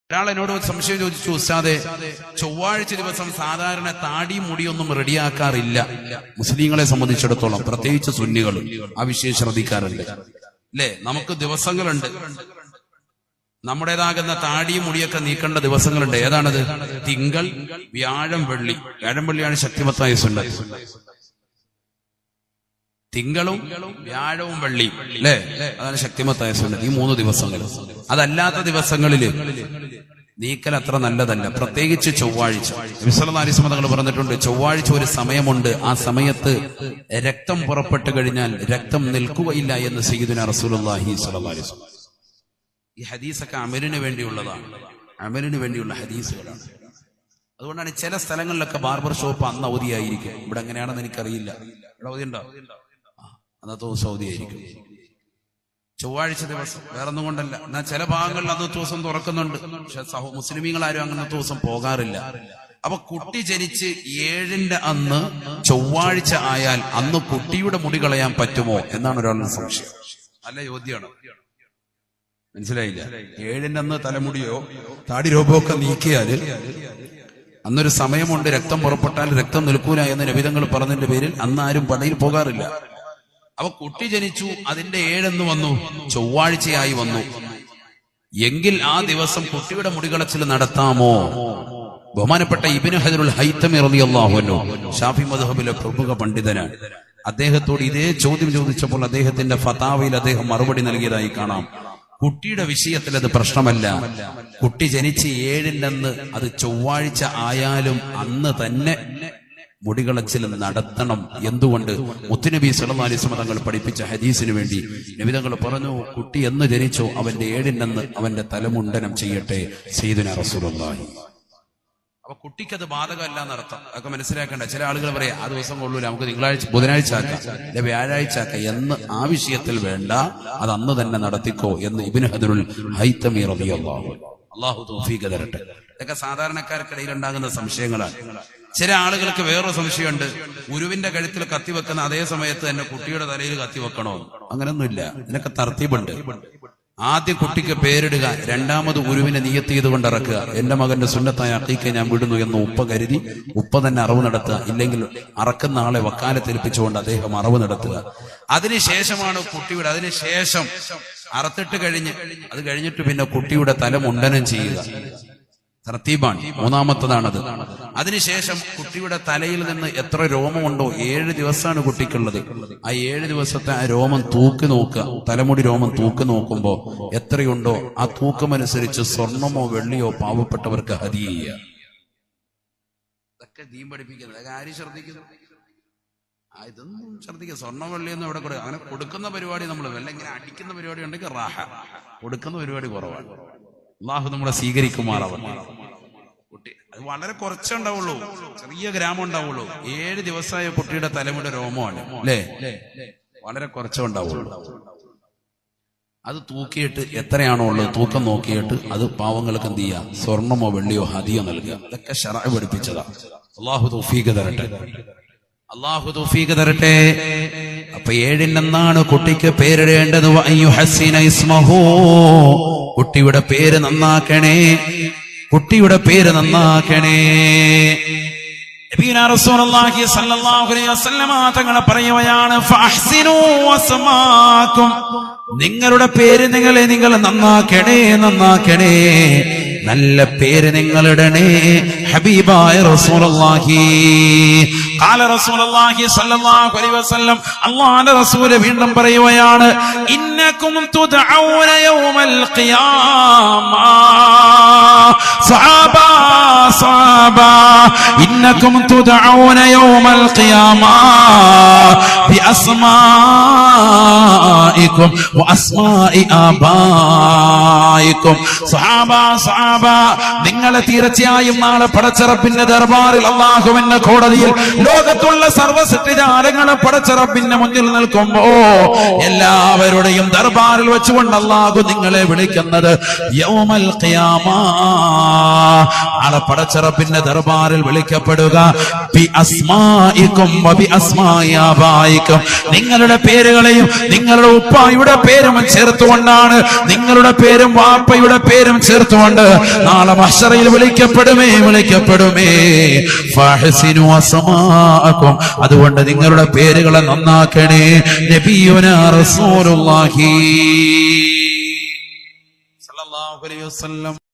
ഒരാൾ എന്നോട് ഒരു സംശയം ചോദിച്ചു ഉസ്താദെ ചൊവ്വാഴ്ച ദിവസം സാധാരണ താടി മുടിയൊന്നും റെഡിയാക്കാറില്ല മുസ്ലിങ്ങളെ സംബന്ധിച്ചിടത്തോളം പ്രത്യേകിച്ച് സുന്നികൾ ആ വിഷയം ശ്രദ്ധിക്കാറുണ്ട് അല്ലേ നമുക്ക് ദിവസങ്ങളുണ്ട് നമ്മുടേതാകുന്ന താടിയും മുടിയൊക്കെ നീക്കേണ്ട ദിവസങ്ങളുണ്ട് ഏതാണത് തിങ്കൾ വ്യാഴം വെള്ളി വ്യാഴം വെള്ളിയാണ് ശക്തിമത്തായ സുന്നത്ത് തിങ്കളും വ്യാഴവും വെള്ളിയും അല്ലേ അതാണ് ശക്തിമത്തായ സുന്നത്ത് ഈ മൂന്ന് ദിവസങ്ങൾ അതല്ലാത്ത ദിവസങ്ങളില് നീക്കൽ അത്ര നല്ലതല്ല പ്രത്യേകിച്ച് ചൊവ്വാഴ്ച വിശ്വനാരിസ്മ തങ്ങൾ പറഞ്ഞിട്ടുണ്ട് ചൊവ്വാഴ്ച ഒരു സമയമുണ്ട് ആ സമയത്ത് രക്തം പുറപ്പെട്ടു കഴിഞ്ഞാൽ രക്തം നിൽക്കുകയില്ല എന്ന് സയ്യിദുന റസൂലുള്ളാഹി സ്വല്ലല്ലാഹി അലൈഹി വസല്ലം ഈ ഹദീസൊക്കെ അമലിന് വേണ്ടിയുള്ളതാണ് അമലിന് വേണ്ടിയുള്ള ഹദീസുകളാണ് അതുകൊണ്ടാണ് ചില സ്ഥലങ്ങളിലൊക്കെ ബാർബർ ഷോപ്പ് അന്ന് അവധിയായിരിക്കും ഇവിടെ എങ്ങനെയാണെന്ന് എനിക്കറിയില്ല ഇവിടെ അവധി ഉണ്ടോ ആ, അന്നത്തെ ദിവസം അവധിയായിരിക്കും ചൊവ്വാഴ്ച ദിവസം വേറൊന്നും കൊണ്ടല്ല എന്നാൽ ചില ഭാഗങ്ങളിൽ അന്നത്തെ ദിവസം തുറക്കുന്നുണ്ട് പക്ഷെ സഹോ മുസ്ലിമീങ്ങളാരും അങ്ങനത്തെ ദിവസം പോകാറില്ല അപ്പൊ കുട്ടി ജനിച്ച് ഏഴിന്റെ അന്ന് ചൊവ്വാഴ്ച ആയാൽ അന്ന് കുട്ടിയുടെ മുടി കളയാൻ പറ്റുമോ എന്നാണ് ഒരാളുടെ സംശയം നല്ല ചോദ്യമാണ് മനസ്സിലായില്ല ഏഴിന്റെ അന്ന് തലമുടിയോ താടി രോഗമോ ഒക്കെ നീക്കിയാല് അന്നൊരു സമയമുണ്ട് രക്തം പുറപ്പെട്ടാൽ രക്തം നിൽക്കൂല എന്ന് നബിതങ്ങൾ പറഞ്ഞതിന്റെ പേരിൽ അന്ന് ആരും പടയിൽ പോകാറില്ല അപ്പൊ കുട്ടി ജനിച്ചു അതിന്റെ ഏഴെന്ന് വന്നു ചൊവ്വാഴ്ചയായി വന്നു എങ്കിൽ ആ ദിവസം കുട്ടിയുടെ മുടികളച്ചിൽ നടത്താമോ ബഹുമാനപ്പെട്ട ഇബിന് ഹജറുൽ ഹൈത്തമി റളിയല്ലാഹു ഷാഫി മദ്ഹബിലെ പ്രമുഖ പണ്ഡിതനാണ് അദ്ദേഹത്തോട് ഇതേ ചോദ്യം ചോദിച്ചപ്പോൾ അദ്ദേഹത്തിന്റെ ഫതാവയിൽ അദ്ദേഹം മറുപടി നൽകിയതായി കാണാം കുട്ടിയുടെ വിഷയത്തിൽ അത് പ്രശ്നമല്ല കുട്ടി ജനിച്ച് ഏഴിനെന്ന് അത് ചൊവ്വാഴ്ച ആയാലും അന്ന് തന്നെ മുടികളച്ചിൽ നടത്തണം എന്തുകൊണ്ട് മുത്തുനബി സല്ലല്ലാഹു അലൈഹി വസല്ലം തങ്ങൾ പഠിപ്പിച്ച ഹദീസിന് വേണ്ടി നബി തങ്ങൾ പറഞ്ഞു കുട്ടി എന്ന് ജനിച്ചോ അവന്റെ ഏഴിനെന്ന് അവന്റെ തലമുണ്ടനം ചെയ്യട്ടെ സയ്യിദുന റസൂലുള്ളാഹി അപ്പൊ കുട്ടിക്കത് ബാധകമല്ല എന്നർത്ഥം അതൊക്കെ മനസ്സിലാക്കേണ്ട ചില ആളുകൾ പറയാം ആ ദിവസം കൊള്ളൂല നമുക്ക് തിങ്കളാഴ്ച ബുധനാഴ്ച ആക്കാം അല്ലെ വ്യാഴാഴ്ച ആക്കാം എന്ന് ആ വിഷയത്തിൽ വേണ്ട അത് അന്ന് തന്നെ നടത്തിക്കോ എന്ന് ഇബിന് ഹദറുൽ ഹൈത്തമി റളിയല്ലാഹു അള്ളാഹു തൗഫീഖ് തരട്ടെ ഇതൊക്കെ സാധാരണക്കാർക്കിടയിൽ ഉണ്ടാകുന്ന സംശയങ്ങളാണ് ചില ആളുകൾക്ക് വേറൊരു സംശയമുണ്ട് ഗുരുവിന്റെ കഴുത്തിൽ കത്തി വെക്കുന്ന അതേ സമയത്ത് തന്നെ കുട്ടിയുടെ തലയിൽ കത്തി വെക്കണോ അങ്ങനൊന്നുമില്ല ഇതിനൊക്കെ തർത്തീബുണ്ട് ആദ്യം കുട്ടിക്ക് പേരിടുക രണ്ടാമത് ഗുരുവിനെ നിയത്ത് ചെയ്തുകൊണ്ട് ഇറക്കുക എന്റെ മകന്റെ സുന്നത്തായ അക്കീക്കെ ഞാൻ വിടുന്നു എന്ന് ഉപ്പ കരുതി ഉപ്പ തന്നെ അറിവ് നടത്തുക ഇല്ലെങ്കിൽ അറക്കുന്ന ആളെ വക്കാലത്തേൽപ്പിച്ചുകൊണ്ട് അദ്ദേഹം അറിവ് നടത്തുക അതിനുശേഷമാണ് കുട്ടിയുടെ അതിനുശേഷം അറുത്തിട്ട് കഴിഞ്ഞ് അത് കഴിഞ്ഞിട്ട് പിന്നെ കുട്ടിയുടെ തല മുണ്ടനം ചെയ്യുക തർത്തീബാണ് മൂന്നാമത്തതാണത് അതിനുശേഷം കുട്ടിയുടെ തലയിൽ നിന്ന് എത്ര രോമമുണ്ടോ ഏഴ് ദിവസമാണ് കുട്ടിക്കുള്ളത് ആ ഏഴ് ദിവസത്തെ ആ രോമം തൂക്കി നോക്കുക തലമുടി രോമം തൂക്കി നോക്കുമ്പോ എത്രയുണ്ടോ ആ തൂക്കമനുസരിച്ച് സ്വർണമോ വെള്ളിയോ പാവപ്പെട്ടവർക്ക് ഹതി ചെയ്യുക ഇതൊക്കെ ദീൻ പഠിപ്പിക്കുന്നത് ഇതൊക്കെ ആരും ശ്രദ്ധിക്കുന്നു ആ, ഇതൊന്നും ശ്രദ്ധിക്കുക സ്വർണ്ണം വെള്ളിയൊന്നും ഇവിടെ കൊടുക്കുക അങ്ങനെ കൊടുക്കുന്ന പരിപാടി നമ്മൾ വല്ല ഇങ്ങനെ അടിക്കുന്ന പരിപാടി ഉണ്ടെങ്കിൽ റാഹ കൊടുക്കുന്ന പരിപാടി കുറവാണ് അള്ളാഹു നമ്മളെ സ്വീകരിക്കുമാറാവട്ടെ കുട്ടി അത് വളരെ കുറച്ചേ ഉണ്ടാവുള്ളൂ ചെറിയ ഗ്രാമം ഉണ്ടാവുള്ളൂ ഏഴ് ദിവസമായ കുട്ടിയുടെ തലമുടെ രോമമാണ് അല്ലേ വളരെ കുറച്ചേ ഉണ്ടാവുള്ളൂ അത് തൂക്കിയിട്ട് എത്രയാണോ ഉള്ളത് തൂക്കം നോക്കിയിട്ട് അത് പാവങ്ങൾക്ക് എന്ത് ചെയ്യാം സ്വർണമോ വെള്ളിയോ ഹതിയോ നൽകുക ഇതൊക്കെ ഷറ പഠിപ്പിച്ചതാ അള്ളാഹു തൗഫീഖ് തരട്ടെ അള്ളാഹു തൗഫീഖ് തരട്ടെ അപ്പൊ ഏഴിനെന്നാണ് കുട്ടിക്ക് പേരിടേണ്ടത് വഅയ്യു ഹസ്സിന ഇസ്മഹു കുട്ടിയുടെ പേര് നന്നാക്കണേ കുട്ടിയുടെ പേര് നന്നാക്കണേ നബീന റസൂലുള്ളാഹി സ്വല്ലല്ലാഹു അലൈഹി വസല്ലമ തങ്ങൾ പറയുകയാണ് ഫഅഹ്സിനു വസ്മാക്കും നിങ്ങളുടെ പേര് നിങ്ങളെ നിങ്ങൾ നന്നാക്കണേ നന്നാക്കണേ നല്ല പേര് നിങ്ങൾ ഇടണേ ഹബീബായ റസൂലുള്ളാഹി قال رسول الله صلى الله عليه وسلم അള്ളാഹുവിന്റെ റസൂല് വീണ്ടും പറയുകയാണ് ഇന്നക്കും തുദഊന യൗമൽ ഖിയാമ സഹാബ സഹാബ ഇന്നക്കും തുദഊന യൗമൽ ഖിയാമ ബിഅസ്മാഇക്കും വഅസ്മാഇ ആബായിക്കും സഹാബ സഹാബ നിങ്ങളെ തീർച്ചയായും നാളെ പടച്ചറപ്പിന്റെ ദർബാറിൽ അള്ളാഹുവിന്റെ കോടതിയിൽ ലോകത്തുള്ള സർവസത്യജാലങ്ങളും പടച്ചറപ്പിന്റെ മുന്നിൽ നിൽക്കുമ്പോ എല്ലാവരുടെയും ദർബാറിൽ വെച്ചുകൊണ്ട് അള്ളാഹു നിങ്ങളെ വിളിക്കുന്നത് യൗമൽ ഖിയാമ നാളെ പടച്ചറപ്പിന്റെ ദർബാറിൽ മഹ്ഷറിൽ വിളിക്കപ്പെടുക ബി അസ്മാഇക്കും വബി അസ്മായി ആബായിക്കും നിങ്ങളുടെ പേരുകളെയും നിങ്ങളുടെ ഉപ്പായുടെ പേരും ചേർത്തുകൊണ്ടാണ് നിങ്ങളുടെ പേരും വാപ്പയുടെ പേരും ചേർത്തുകൊണ്ട് നാളെ മഹ്ഷറയിൽ വിളിക്കപ്പെടുമേ വിളിക്കപ്പെടുമേ ഫഹസിനു അസ്മാഅക്കും അതുകൊണ്ട് നിങ്ങളുടെ പേരുകളെ നന്നാക്കണേ നബിയുന റസൂലുള്ളാഹി സല്ലല്ലാഹു അലൈഹി വസല്ലം